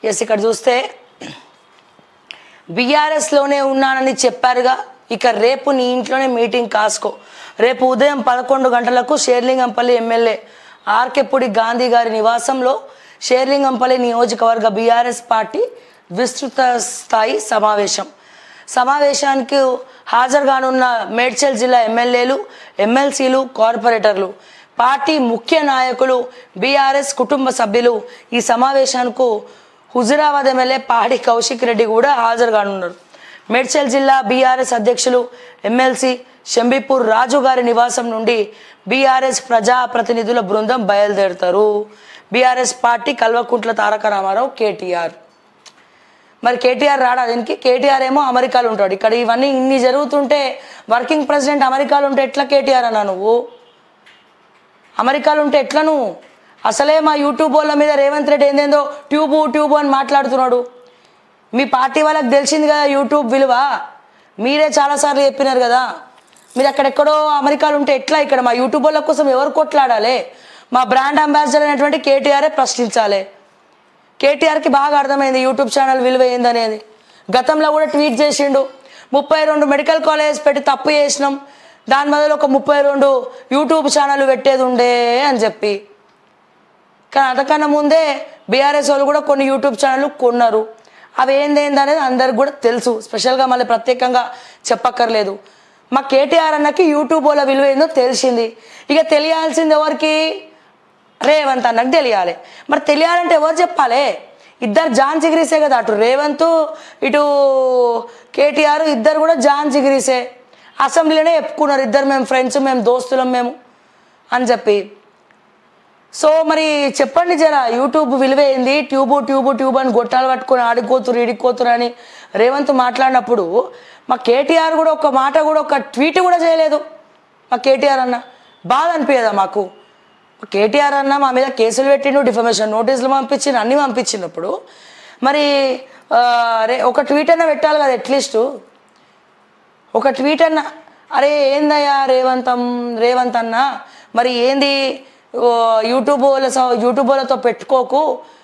yes ఇక్కడ చూస్తే బీఆర్ఎస్లోనే ఉన్నానని చెప్పారుగా ఇక రేపు నీ ఇంట్లోనే మీటింగ్ కాసుకో రేపు ఉదయం పదకొండు గంటలకు షేర్లింగంపల్లి ఎమ్మెల్యే ఆర్కెపుడి గాంధీ గారి నివాసంలో షేర్లింగంపల్లి నియోజకవర్గ బీఆర్ఎస్ పార్టీ విస్తృత స్థాయి సమావేశం సమావేశానికి హాజరుగానున్న మేడ్చల్ జిల్లా ఎమ్మెల్యేలు ఎమ్మెల్సీలు కార్పొరేటర్లు పార్టీ ముఖ్య నాయకులు బీఆర్ఎస్ కుటుంబ సభ్యులు ఈ సమావేశానికి హుజురాబాద్ ఎమ్మెల్యే పాడి కౌశిక్ రెడ్డి కూడా హాజరుగానున్నారు మేడ్చల్ జిల్లా బీఆర్ఎస్ అధ్యక్షులు ఎమ్మెల్సీ షంబీపూర్ రాజు గారి నివాసం నుండి బీఆర్ఎస్ ప్రజాప్రతినిధుల బృందం బయలుదేరుతారు BRS party Kalvakuntla Taraka Rama Rao KTR మరి కేటీఆర్ రాడా దీనికి కేటీఆర్ ఏమో అమెరికాలో ఉంటాడు ఇక్కడ ఇవన్నీ ఇన్ని జరుగుతుంటే వర్కింగ్ ప్రెసిడెంట్ అమెరికాలో ఉంటే ఎట్లా కేటీఆర్ అన్నా నువ్వు అమెరికాలో ఉంటే ఎట్లా నువ్వు అసలే మా యూట్యూబ్ వాళ్ళ మీద రేవంత్ రెడ్డి ఏందేందో ట్యూబు ట్యూబు అని మాట్లాడుతున్నాడు మీ పార్టీ వాళ్ళకి తెలిసింది కదా యూట్యూబ్ విలువ మీరే చాలాసార్లు చెప్పినారు కదా మీరు అక్కడెక్కడో అమెరికాలో ఉంటే ఎట్లా ఇక్కడ మా యూట్యూబ్ వాళ్ళ కోసం ఎవరు కొట్లాడాలి మా బ్రాండ్ అంబాసిడర్ అయినటువంటి కేటీఆరే ప్రశ్నించాలి కేటీఆర్కి బాగా అర్థమైంది యూట్యూబ్ ఛానల్ విలువ ఏందనేది గతంలో కూడా ట్వీట్ చేసిండు ముప్పై రెండు మెడికల్ కాలేజ్ పెట్టి తప్పు చేసినాం దాని బదులు ఒక ముప్పై రెండు యూట్యూబ్ ఛానల్ పెట్టేది ఉండే అని చెప్పి కానీ అంతకన్నా ముందే బీఆర్ఎస్ వాళ్ళు కూడా కొన్ని యూట్యూబ్ ఛానళ్ళు కొన్నారు అవి ఏందేంది అనేది అందరికి కూడా తెలుసు స్పెషల్గా మళ్ళీ ప్రత్యేకంగా చెప్పక్కర్లేదు మా కేటీఆర్ అన్నకి యూట్యూబ్ వాళ్ళ విలువ ఏందో తెలిసింది ఇక తెలియాల్సింది ఎవరికి రేవంత్ అన్నకు తెలియాలి మరి తెలియాలంటే ఎవరు చెప్పాలి ఇద్దరు జాన్ జిగిరీసే కదా అటు రేవంత్ ఇటు కేటీఆర్ ఇద్దరు కూడా జాన్ జిగిరీసే అసెంబ్లీలోనే చెప్పుకున్నారు ఇద్దరు మేము ఫ్రెండ్స్ మేము దోస్తులం మేము అని చెప్పి సో మరి చెప్పండి జరా యూట్యూబ్ విలువ ఏంది ట్యూబు ట్యూబు ట్యూబ్ అని గొట్టాలు పట్టుకొని ఆడుకోతురు ఇడికోతురు అని రేవంత్ మాట్లాడినప్పుడు మా కేటీఆర్ కూడా ఒక మాట కూడా ఒక ట్వీట్ కూడా చేయలేదు మా కేటీఆర్ అన్న బాధ అనిపించదా మాకు కేటీఆర్ అన్న మా మీద కేసులు పెట్టిండు డిఫర్మేషన్ నోటీసులు పంపించిండు అన్నీ పంపించినప్పుడు మరి ఆ, రే ఒక ట్వీట్ అన్న పెట్టాలి కదా అట్లీస్ట్ ఒక ట్వీట్ అన్న అరే ఏందయ్యా రేవంతం రేవంత్ అన్న మరి ఏంది ఓ, యూట్యూబ్ వాళ్ళ స- యూట్యూబ్ వాళ్ళతో పెట్టుకోకు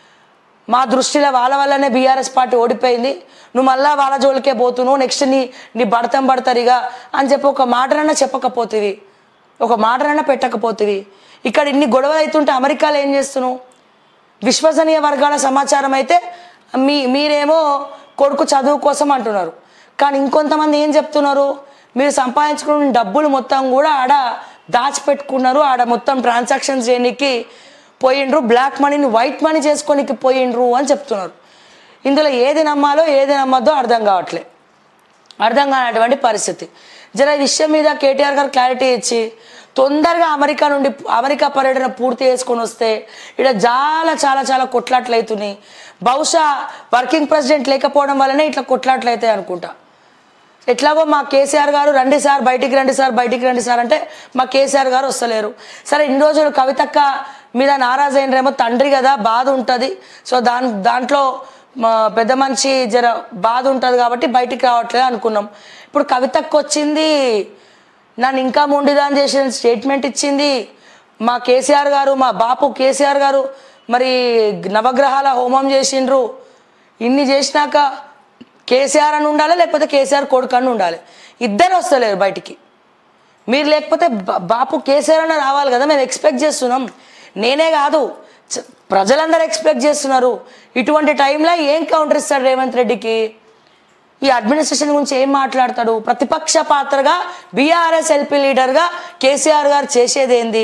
మా దృష్టిలో వాళ్ళ వల్లనే బీఆర్ఎస్ పార్టీ ఓడిపోయింది నువ్వు మళ్ళా వాళ్ళ జోలికే పోతున్నావు నెక్స్ట్ నీ నీ భర్తం పడతారిగా అని చెప్పి ఒక మాటనన్నా చెప్పకపోతివి ఒక మాటనన్నా పెట్టకపోతివి ఇక్కడ ఇన్ని గొడవలు అవుతుంటే అమెరికాలో ఏం చేస్తున్నావు విశ్వసనీయ వర్గాల సమాచారం అయితే మీ మీరేమో కొడుకు చదువు కోసం అంటున్నారు కానీ ఇంకొంతమంది ఏం చెప్తున్నారు మీరు సంపాదించుకున్న డబ్బులు మొత్తం కూడా ఆడ దాచిపెట్టుకున్నారు ఆడ మొత్తం ట్రాన్సాక్షన్స్ చేయడానికి పోయిండ్రు బ్లాక్ మనీని వైట్ మనీ చేసుకోనికి పోయిండ్రు అని చెప్తున్నారు ఇందులో ఏది నమ్మాలో ఏది నమ్మద్దో అర్థం కావట్లే అర్థం కానటువంటి పరిస్థితి జర ఈ విషయం మీద కేటీఆర్ గారు క్లారిటీ ఇచ్చి తొందరగా అమెరికా నుండి అమెరికా పర్యటన పూర్తి చేసుకొని వస్తే ఇక్కడ చాలా చాలా చాలా కొట్లాట్లు అవుతున్నాయి బహుశా వర్కింగ్ ప్రెసిడెంట్ లేకపోవడం వల్లనే ఇట్లా కొట్లాట్లు అవుతాయి అనుకుంటా ఎట్లాగో మా కేసీఆర్ గారు రండి సార్ బయటికి రండి సార్ బయటికి రండి సార్ అంటే మా కేసీఆర్ గారు వస్తలేరు సరే ఇన్ని రోజులు కవితక్క మీద నారాజ్ అయినరేమో తండ్రి కదా బాధ ఉంటుంది సో దాని దాంట్లో మా పెద్ద మనిషి జర బాధ ఉంటుంది కాబట్టి బయటికి రావట్లేదు అనుకున్నాం ఇప్పుడు కవితక్క వచ్చింది నన్ను ఇంకా మొండిదాన్ చేసిన స్టేట్మెంట్ ఇచ్చింది మా కేసీఆర్ గారు మా బాపు కేసీఆర్ గారు మరి నవగ్రహాల హోమం చేసిండ్రు ఇన్ని చేసినాక కేసీఆర్ అని ఉండాలి లేకపోతే కేసీఆర్ కొడుకు అని ఉండాలి ఇద్దరు వస్తలేరు బయటికి మీరు లేకపోతే బా- బాపు కేసీఆర్ అన్న రావాలి కదా మేము ఎక్స్పెక్ట్ చేస్తున్నాం నేనే కాదు చ- ప్రజలందరూ ఎక్స్పెక్ట్ చేస్తున్నారు ఇటువంటి టైంలో ఏం కౌంటర్ ఇస్తాడు రేవంత్ రెడ్డికి ఈ అడ్మినిస్ట్రేషన్ గురించి ఏం మాట్లాడతాడు ప్రతిపక్ష పాత్రగా బీఆర్ఎస్ ఎల్పీ లీడర్గా కేసీఆర్ గారు చేసేది ఏంది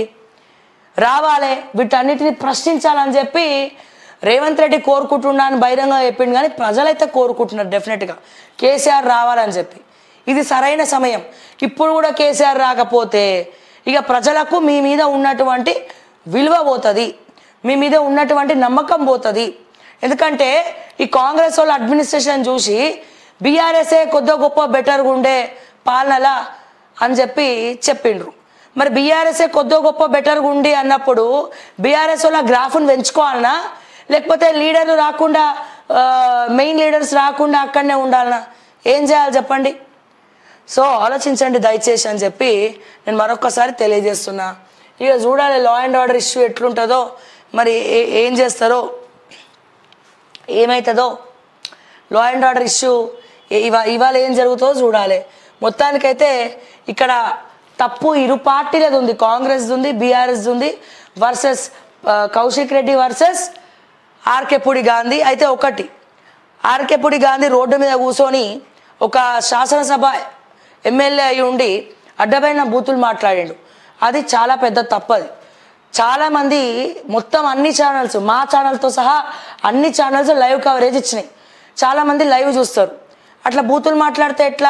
రావాలి వీటన్నిటిని ప్రశ్నించాలని చెప్పి రేవంత్ రెడ్డి కోరుకుంటున్నా అని బహిరంగ చెప్పిండు కానీ ప్రజలైతే కోరుకుంటున్నారు డెఫినెట్గా కేసీఆర్ రావాలని చెప్పి ఇది సరైన సమయం ఇప్పుడు కూడా కేసీఆర్ రాకపోతే ఇక ప్రజలకు మీ మీద ఉన్నటువంటి విలువ పోతుంది మీ మీద ఉన్నటువంటి నమ్మకం పోతుంది ఎందుకంటే ఈ కాంగ్రెస్ వాళ్ళ అడ్మినిస్ట్రేషన్ చూసి బీఆర్ఎస్ఏ కొద్ది గొప్ప బెటర్గా ఉండే పాలనలా అని చెప్పి చెప్పిండ్రు మరి బీఆర్ఎస్ఏ కొద్దో గొప్ప బెటర్గా ఉండి అన్నప్పుడు బీఆర్ఎస్ వాళ్ళ గ్రాఫ్ను పెంచుకోవాలనా లేకపోతే లీడర్లు రాకుండా మెయిన్ లీడర్స్ రాకుండా అక్కడనే ఉండాలనా ఏం చేయాలి చెప్పండి సో ఆలోచించండి దయచేసి అని చెప్పి నేను మరొకసారి తెలియజేస్తున్నా ఇక చూడాలి లా అండ్ ఆర్డర్ ఇష్యూ ఎట్లుంటుందో మరి ఏ- ఏం చేస్తారో ఏమవుతుందో లా అండ్ ఆర్డర్ ఇష్యూ ఇవా ఇవాళ ఏం జరుగుతుందో చూడాలి మొత్తానికైతే ఇక్కడ తప్పు ఇరు పార్టీలది ఉంది కాంగ్రెస్ ఉంది బీఆర్ఎస్ ఉంది వర్సెస్ కౌశిక్ రెడ్డి వర్సెస్ ఆర్కెపుడి గాంధీ అయితే ఒకటి ఆర్కెపుడి గాంధీ రోడ్డు మీద కూర్చొని ఒక శాసనసభ ఎమ్మెల్యే అయి ఉండి అడ్డమైన బూతులు మాట్లాడిండు అది చాలా పెద్ద తప్పది చాలామంది మొత్తం అన్ని ఛానల్స్ మా ఛానల్తో సహా అన్ని ఛానల్స్ లైవ్ కవరేజ్ ఇచ్చినాయి చాలామంది లైవ్ చూస్తారు అట్లా బూతులు మాట్లాడితే ఎట్లా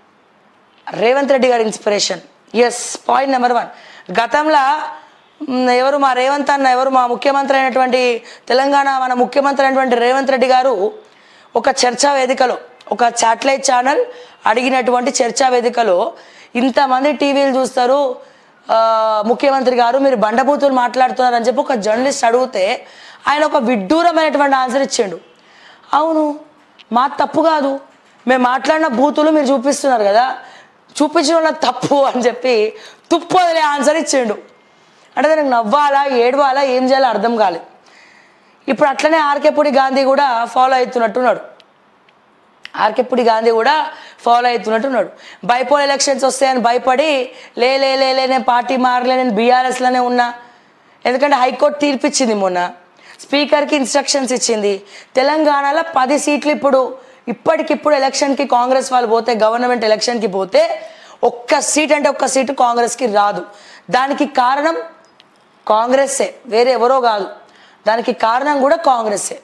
రేవంత్ రెడ్డి గారి inspiration yes point number one గతంలో మ్, ఎవరు మా రేవంత్ అన్న ఎవరు మా ముఖ్యమంత్రి అయినటువంటి తెలంగాణ మన ముఖ్యమంత్రి అయినటువంటి రేవంత్ రెడ్డి గారు ఒక చర్చా వేదికలో ఒక శాటిలైట్ ఛానల్ అడిగినటువంటి చర్చా వేదికలో ఇంతమంది టీవీలు చూస్తారు ఆ, ముఖ్యమంత్రి గారు మీరు బండబూతులు మాట్లాడుతున్నారని చెప్పి ఒక జర్నలిస్ట్ అడిగితే ఆయన ఒక విడ్డూరమైనటువంటి ఆన్సర్ ఇచ్చిండు అవును మా తప్పు కాదు మేము మాట్లాడిన బూతులు మీరు చూపిస్తున్నారు కదా చూపించిన వాళ్ళ తప్పు అని చెప్పి తుప్పు వదిలే ఆన్సర్ ఇచ్చిండు అంటే దానికి నవ్వాలా ఏడవాలా ఏం చేయాలో అర్థం కాలేదు ఇప్పుడు అట్లనే ఆర్కేపుడి గాంధీ కూడా ఫాలో అవుతున్నట్టున్నాడు ఆర్కెప్పుడి గాంధీ కూడా ఫాలో అవుతున్నట్టున్నాడు బైపోల్ ఎలక్షన్స్ వస్తాయని భయపడి లే లే లే లే నేను పార్టీ మారలే నేను బీఆర్ఎస్లోనే ఉన్నా ఎందుకంటే హైకోర్టు తీర్పిచ్చింది మొన్న స్పీకర్కి ఇన్స్ట్రక్షన్స్ ఇచ్చింది తెలంగాణలో పది సీట్లు ఇప్పుడు ఇప్పటికిప్పుడు ఎలక్షన్కి కాంగ్రెస్ వాళ్ళు పోతే గవర్నమెంట్ ఎలక్షన్కి పోతే ఒక్క సీట్ అంటే ఒక్క సీటు కాంగ్రెస్కి రాదు దానికి కారణం కాంగ్రెస్సే వేరే ఎవరో కాదు దానికి కారణం కూడా కాంగ్రెస్సే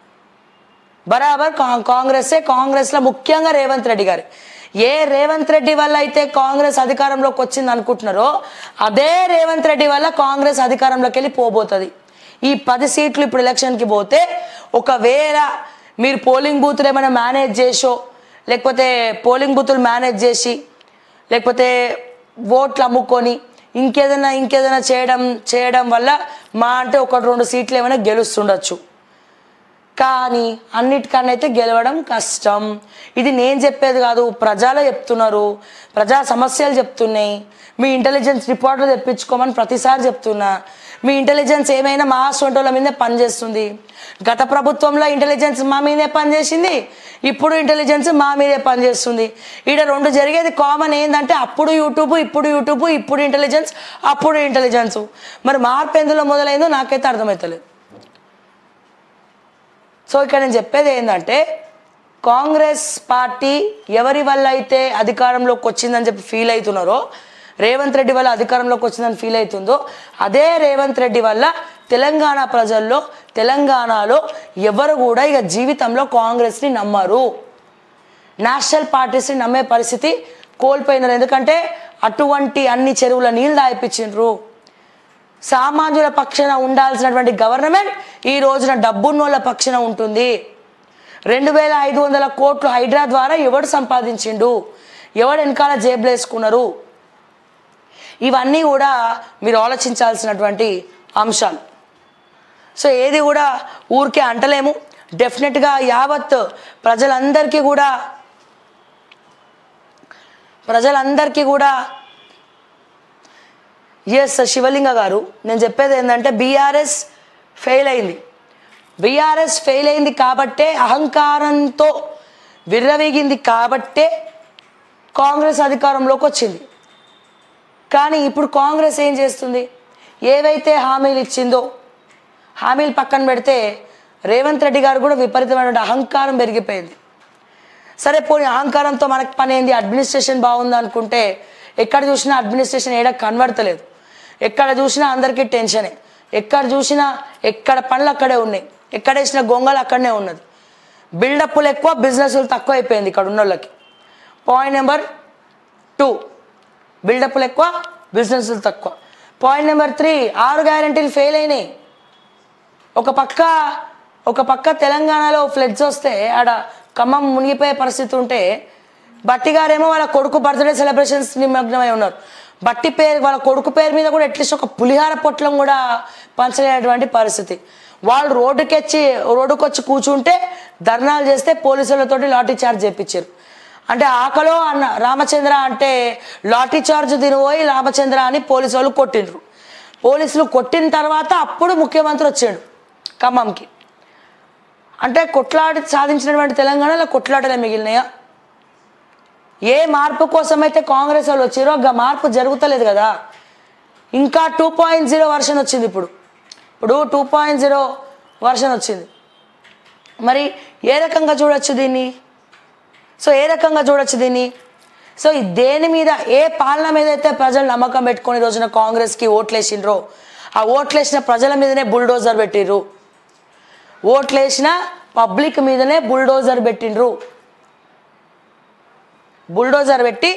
బరాబర్ కా- కాంగ్రెసే కాంగ్రెస్లో ముఖ్యంగా రేవంత్ రెడ్డి గారు ఏ రేవంత్ రెడ్డి వల్ల అయితే కాంగ్రెస్ అధికారంలోకి వచ్చింది అనుకుంటున్నారో అదే రేవంత్ రెడ్డి వల్ల కాంగ్రెస్ అధికారంలోకి వెళ్ళి పోబోతుంది ఈ పది సీట్లు ఇప్పుడు ఎలక్షన్కి పోతే ఒకవేళ మీరు పోలింగ్ బూతులు ఏమైనా మేనేజ్ చేసో లేకపోతే పోలింగ్ బూతులు మేనేజ్ చేసి లేకపోతే ఓట్లు అమ్ముకొని ఇంకేదైనా ఇంకేదైనా చేయడం చేయడం వల్ల మా అంటే ఒకటి రెండు సీట్లు ఏమైనా గెలుస్తుండొచ్చు కానీ అన్నిటికన్నా అయితే గెలవడం కష్టం ఇది నేను చెప్పేది కాదు ప్రజలు చెప్తున్నారు ప్రజా సమస్యలు చెప్తున్నాయి మీ ఇంటెలిజెన్స్ రిపోర్ట్లు తెప్పించుకోమని ప్రతిసారి చెప్తున్నా మీ ఇంటెలిజెన్స్ ఏమైనా మా సొంటోళ్ళ మీదే పనిచేస్తుంది గత ప్రభుత్వంలో ఇంటెలిజెన్స్ మా మీదే పనిచేసింది ఇప్పుడు ఇంటెలిజెన్స్ మా మీదే పనిచేస్తుంది ఈడ రెండు జరిగేది కామన్ ఏంటంటే అప్పుడు యూట్యూబ్ ఇప్పుడు యూట్యూబ్ ఇప్పుడు ఇంటెలిజెన్స్ అప్పుడు ఇంటెలిజెన్స్ మరి మార్పు ఎందులో మొదలైందో నాకైతే అర్థమవుతలేదు సో ఇక్కడ నేను చెప్పేది ఏంటంటే కాంగ్రెస్ పార్టీ ఎవరి వల్ల అయితే అధికారంలోకి వచ్చిందని చెప్పి ఫీల్ అవుతున్నారో రేవంత్ రెడ్డి వల్ల అధికారంలోకి వచ్చిందని ఫీల్ అవుతుందో అదే రేవంత్ రెడ్డి వల్ల తెలంగాణ ప్రజల్లో తెలంగాణలో ఎవరు కూడా ఇక జీవితంలో కాంగ్రెస్ని నమ్మరు నేషనల్ పార్టీస్ని నమ్మే పరిస్థితి కోల్పోయినారు ఎందుకంటే అటువంటి అన్ని చెరువుల నీళ్ళు దాయిపించిండ్రు సామాన్యుల పక్షాన ఉండాల్సినటువంటి గవర్నమెంట్ ఈ రోజున డబ్బున్నోళ్ళ పక్షాన ఉంటుంది రెండు వేల ఐదు వందల కోట్లు హైడ్రా ద్వారా ఎవడు సంపాదించిండు ఎవడు వెనకాల జేబులేసుకున్నారు ఇవన్నీ కూడా మీరు ఆలోచించాల్సినటువంటి అంశాలు సో ఏది కూడా ఊరికే అంటలేము డెఫినెట్గా యావత్ ప్రజలందరికీ కూడా ప్రజలందరికీ కూడా ఎస్ శివలింగ గారు నేను చెప్పేది ఏంటంటే బీఆర్ఎస్ ఫెయిల్ అయింది బీఆర్ఎస్ ఫెయిల్ అయింది కాబట్టే అహంకారంతో విర్రవీగింది కాబట్టే కాంగ్రెస్ అధికారంలోకి వచ్చింది కానీ ఇప్పుడు కాంగ్రెస్ ఏం చేస్తుంది ఏవైతే హామీలు ఇచ్చిందో హామీలు పక్కన పెడితే రేవంత్ రెడ్డి గారు కూడా విపరీతమైనటువంటి అహంకారం పెరిగిపోయింది సరే పోనీ అహంకారంతో మనకు పని ఏంది అడ్మినిస్ట్రేషన్ బాగుంది అనుకుంటే ఎక్కడ చూసినా అడ్మినిస్ట్రేషన్ ఏడ కనబడతలేదు ఎక్కడ చూసినా అందరికీ టెన్షనే ఎక్కడ చూసినా ఎక్కడ పనులు అక్కడే ఉన్నాయి ఎక్కడ వేసిన గొంగలు అక్కడనే ఉన్నది బిల్డప్లు ఎక్కువ బిజినెస్లు తక్కువ అయిపోయింది ఇక్కడ ఉన్న వాళ్ళకి పాయింట్ నెంబర్ టూ బిల్డప్లు ఎక్కువ బిజినెస్లు తక్కువ పాయింట్ నెంబర్ త్రీ ఆరు గ్యారంటీలు ఫెయిల్ అయినాయి ఒక పక్క ఒక పక్క తెలంగాణలో ఫ్లడ్స్ వస్తే ఆడ ఖమ్మం మునిగిపోయే పరిస్థితి ఉంటే బట్టి గారేమో వాళ్ళ కొడుకు బర్త్డే సెలబ్రేషన్స్ నిమగ్నమై ఉన్నారు బట్టి పేరు వాళ్ళ కొడుకు పేరు మీద కూడా అట్లీస్ట్ ఒక పులిహార పొట్లం కూడా పంచలేనటువంటి పరిస్థితి వాళ్ళు రోడ్డుకెచ్చి రోడ్డుకి వచ్చి కూర్చుంటే ధర్నాలు చేస్తే పోలీసులతోటి లాఠీ చార్జ్ చేయించారు అంటే ఆకలో అన్న రామచంద్ర అంటే లాఠీ చార్జ్ తినిపోయి రామచంద్ర అని పోలీసు వాళ్ళు కొట్టిండ్రు పోలీసులు కొట్టిన తర్వాత అప్పుడు ముఖ్యమంత్రి వచ్చాడు ఖమ్మంకి అంటే కొట్లాడి సాధించినటువంటి తెలంగాణలో కొట్లాటలే మిగిలినాయా ఏ మార్పు కోసమైతే కాంగ్రెస్ వాళ్ళు వచ్చారో ఆ మార్పు జరుగుతలేదు కదా ఇంకా టూ పాయింట్ జీరో వర్షన్ వచ్చింది ఇప్పుడు ఇప్పుడు టూ పాయింట్ జీరో వర్షన్ వచ్చింది మరి ఏ రకంగా చూడొచ్చు దీన్ని సో ఏ రకంగా చూడొచ్చు దీన్ని సో ఈ దేని మీద ఏ పాలన మీద అయితే ప్రజలు నమ్మకం పెట్టుకొని ఈ రోజున కాంగ్రెస్కి ఓట్లేసిండ్రో ఆ ఓట్లేసిన ప్రజల మీదనే బుల్డోజర్ పెట్టిర్రు ఓట్లేసిన పబ్లిక్ మీదనే బుల్డోజర్ పెట్టిండ్రు బుల్డోజర్ పెట్టి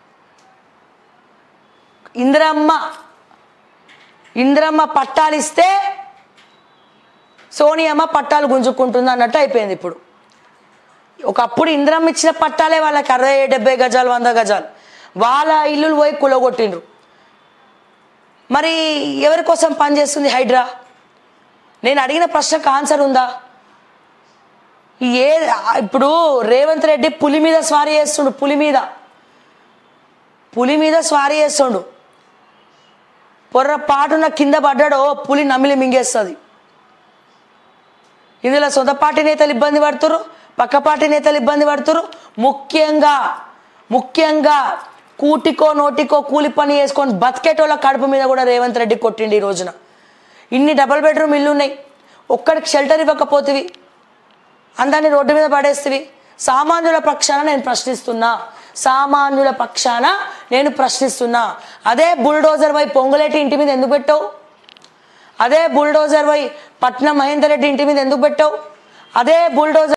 ఇందిరమ్మ ఇందిరమ్మ పట్టాలిస్తే సోనియమ్మ పట్టాలు గుంజుకుంటుంది అన్నట్టు అయిపోయింది ఇప్పుడు ఒకప్పుడు ఇంద్రం ఇచ్చిన పట్టాలే వాళ్ళకి అరవై డెబ్బై గజాలు వంద గజాలు వాళ్ళ ఇల్లులు పోయి కులగొట్టిండ్రు మరి ఎవరి కోసం పనిచేస్తుంది హైడ్రా నేను అడిగిన ప్రశ్నకు ఆన్సర్ ఉందా ఏ ఇప్పుడు రేవంత్ రెడ్డి పులి మీద స్వారీ చేస్తుండు పులి మీద పులి మీద స్వారీ చేస్తుండు పొర్రపాటున కింద పడ్డాడో పులి నమిలి మింగేస్తుంది ఇందులో సొంత పార్టీ నేతలు ఇబ్బంది పడుతురు పక్క పార్టీ నేతలు ఇబ్బంది పడుతురు ముఖ్యంగా ముఖ్యంగా కూటికో నోటికో కూలి పని చేసుకొని బతికేటోళ్ళ కడుపు మీద కూడా రేవంత్ రెడ్డి కొట్టిండి ఈ రోజున ఇన్ని డబల్ బెడ్రూమ్ ఇల్లు ఉన్నాయి ఒక్కడికి షెల్టర్ ఇవ్వకపోతివి అందరినీ రోడ్డు మీద పడేస్తేవి సామాన్యుల పక్షాన నేను ప్రశ్నిస్తున్నా సామాన్యుల పక్షాన నేను ప్రశ్నిస్తున్నా అదే బుల్డోజర్ వై పొంగులేటి ఇంటి మీద ఎందుకు పెట్టావు అదే బుల్డోజర్ వై పట్నం మహేందర్ రెడ్డి ఇంటి మీద ఎందుకు పెట్టావు అదే బుల్డోజర్